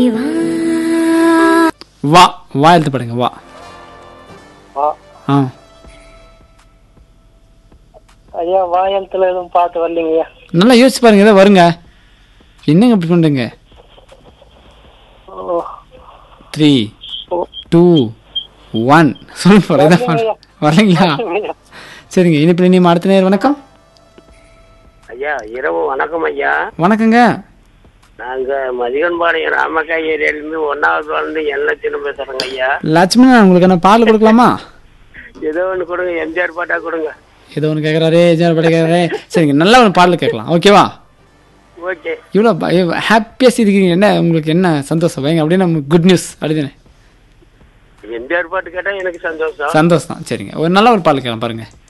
வா வா எழுத்து பாடுங்க வா வா ஆ ஐயா வாயத்துல எதுவும் பாட்டு வரலைங்க ஐயா நல்லா யோசிச்சு பாருங்க ஏதோ வருங்க என்னங்க இப்படி பண்ணுறீங்க O, three O. Two one சொல்லுங்க பாரு, இதான் பாரு. வரலைங்கய்யா. வரலைங்களா சரிங்க இனிப்பில் இனிமே அடுத்த நேரம் வணக்கம் ஐயா இரவு வணக்கம் ஐயா வணக்கங்க நாங்க மதிகன்பாளையம் ராமக்கா ஏரியாலிருந்து ஒன்னாவது வந்து எண்ணச்சின்னு பேசுறோங்க ஐயா லட்சுமணன் உங்களுக்கு என்ன பால் கொடுக்கலாமா ஏதோ ஒன்று கொடுங்க எம்ஜிஆர் பாட்டா கொடுங்க ஏதோ ஒன்று கேட்குறாரு எஜார் படி கேட்குறாரு சரிங்க நல்லா ஒரு பாடல் கேட்கலாம் ஓகேவா ஓகே இவ்வளோ ஹாப்பியாக சிரிக்கிறீங்க என்ன உங்களுக்கு என்ன சந்தோஷம் வைங்க அப்படியே நம்ம குட் நியூஸ் அப்படிதானே எம்ஜிஆர் பாட்டு கேட்டா எனக்கு சந்தோஷம் சந்தோஷம் தான் சரிங்க ஒரு நல்ல ஒரு பாடல் கேட்கலாம் பாருங்க